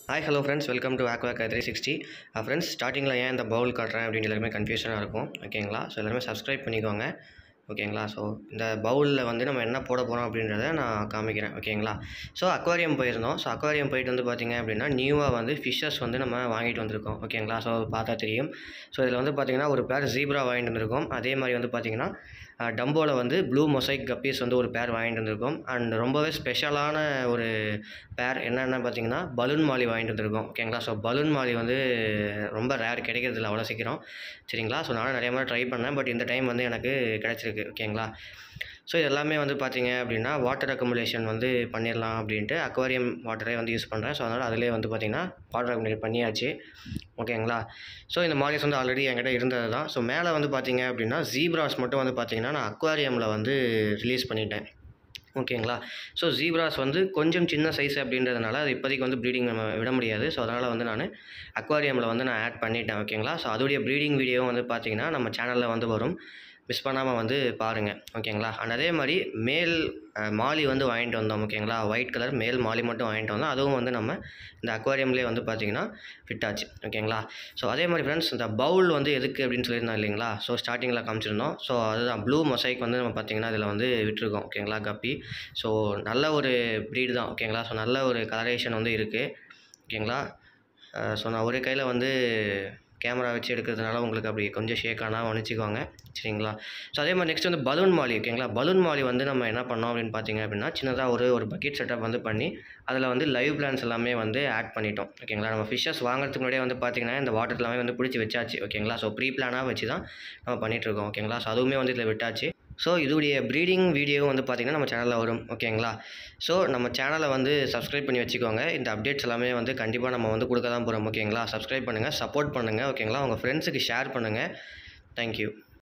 hi hello friends welcome to ஆக்வாக் three sixty friends ஸ்டார்டிங்கில் ஏன் இந்த பவுல் காட்டுறேன் அப்படின்னு எல்லாருமே கன்ஃபியூஷனாக இருக்கும் ஓகேங்களா ஸோ எல்லாருமே சப்ஸ்கிரைப் பண்ணிக்கோங்க ஓகேங்களா ஸோ இந்த பவுலில் வந்து நம்ம என்ன போட போகிறோம் அப்படின்றத நான் காமிக்கிறேன் ஓகேங்களா ஸோ அக்வாரியம் போயிருந்தோம் ஸோ அக்வாரியம் போயிட்டு வந்து பார்த்திங்க அப்படின்னா நியூவாக வந்து ஃபிஷ்ஷஸ் வந்து நம்ம வாங்கிட்டு வந்திருக்கோம் ஓகேங்களா ஸோ பார்த்தா தெரியும் ஸோ இதில் வந்து பார்த்திங்கன்னா ஒரு பேர் ஜீப்ரா வாங்கிட்டு வந்திருக்கோம் அதே மாதிரி வந்து பார்த்திங்கன்னா டம்போவில் வந்து ப்ளூ மொசைக் கப்பீஸ் வந்து ஒரு பேர் வாங்கிட்டு வந்திருக்கோம் அண்ட் ரொம்பவே ஸ்பெஷலான ஒரு பேர் என்னென்ன பார்த்தீங்கன்னா பலூன் மாலி வாங்கிட்டு வந்திருக்கோம் ஓகேங்களா ஸோ பலூன் மாலி வந்து ரொம்ப ரேர் கிடைக்கிறதில்ல அவ்வளோ சீக்கிரம் சரிங்களா ஸோ நானும் நிறைய மாதிரி ட்ரை பண்ணேன் பட் இந்த டைம் வந்து எனக்கு கிடச்சிருக்கு ஓகேங்களா ஸோ இது எல்லாமே வந்து பார்த்தீங்க அப்படின்னா வாட்டர் அக்குமுலேஷன் வந்து பண்ணிடலாம் அப்படின்ட்டு அக்வாரியம் வாட்டரே வந்து யூஸ் பண்ணுறேன் ஸோ அதனால் அதிலே வந்து பார்த்திங்கன்னா வாட்டர் அக்குமுலேட் பண்ணியாச்சு ஓகேங்களா ஸோ இந்த மாலிஸ் வந்து ஆல்ரெடி என்கிட்ட இருந்தது தான் ஸோ மேலே வந்து பார்த்தீங்க அப்படின்னா ஜீப்ராஸ் மட்டும் வந்து பார்த்திங்கன்னா நான் அக்வாரியமில் வந்து ரிலீஸ் பண்ணிட்டேன் ஓகேங்களா ஸோ ஜீப்ராஸ் வந்து கொஞ்சம் சின்ன சைஸ் அப்படின்றதுனால அது இப்போதைக்கு வந்து ப்ரீடிங் நம்ம விட முடியாது ஸோ அதனால் வந்து நான் அக்வாரியமில் வந்து நான் ஆட் பண்ணிட்டேன் ஓகேங்களா ஸோ அதோடைய ப்ரீடிங் வீடியோவும் வந்து பார்த்தீங்கன்னா நம்ம சேனலில் வந்து வரும் மிஸ் பண்ணாமல் வந்து பாருங்கள் ஓகேங்களா அண்ட் அதே மாதிரி மேல் அஹ், மாலி வந்து வாங்கிட்டு வந்தோம் ஓகேங்களா ஒயிட் கலர் மேல் மாலி மட்டும் வாங்கிட்டு வந்தோம் அதுவும் வந்து நம்ம இந்த அக்வாரியம்லேயே வந்து பார்த்திங்கன்னா ஃபிட் ஆச்சு ஓகேங்களா ஸோ அதே மாதிரி ஃப்ரெண்ட்ஸ் இந்த பவுல் வந்து எதுக்கு அப்படின்னு சொல்லியிருந்தோம் இல்லைங்களா ஸோ ஸ்டார்டிங்கில் காமிச்சிருந்தோம் ஸோ அதுதான் ப்ளூ மொசைக் வந்து நம்ம பார்த்திங்கன்னா இதில் வந்து விட்டுருக்கோம் ஓகேங்களா கப்பி ஸோ நல்ல ஒரு ப்ரீடு தான் ஓகேங்களா ஸோ நல்ல ஒரு கலரேஷன் வந்து இருக்குது ஓகேங்களா ஸோ நான் ஒரே கையில் வந்து கேமரா வச்சு எடுக்கிறதுனால உங்களுக்கு அப்படி கொஞ்சம் ஷேக் ஆனால் மன்னிச்சிக்கோங்க சரிங்களா ஸோ அதே மாதிரி நெக்ஸ்ட் வந்து பலூன் மாலி ஓகேங்களா பலூன் மாலி வந்து நம்ம என்ன பண்ணோம் அப்படின்னு பார்த்தீங்க அப்படின்னா சின்னதாக ஒரு ஒரு பக்கெட் செட்டப் வந்து பண்ணி அதில் வந்து லைவ் பிளான்ஸ் எல்லாமே வந்து ஆட் பண்ணிட்டோம் ஓகேங்களா நம்ம ஃபிஷ்ஷஸ் வாங்குறதுக்கு முன்னாடியே வந்து பார்த்திங்கன்னா இந்த வாட்டர் எல்லாமே வந்து பிடிச்சி வச்சாச்சு ஓகேங்களா ஸோ ப்ரீ பிளானாக வச்சு தான் நம்ம பண்ணிகிட்ருக்கோம் ஓகேங்களா ஸோ அதுவுமே வந்து இதில் விட்டாச்சு ஸோ இதோடைய ப்ரீடிங் வீடியோவும் வந்து பார்த்திங்கன்னா நம்ம சேனலில் வரும் ஓகேங்களா ஸோ நம்ம சேனலை வந்து சப்ஸ்கிரைப் பண்ணி வச்சுக்கோங்க இந்த அப்டேட்ஸ் எல்லாமே வந்து கண்டிப்பாக நம்ம வந்து கொடுக்க தான் போகிறோம் ஓகேங்களா சப்ஸ்கிரைப் பண்ணுங்கள் சப்போர்ட் பண்ணுங்கள் ஓகேங்களா உங்கள் ஃப்ரெண்ட்ஸுக்கு ஷேர் பண்ணுங்கள் தேங்க்யூ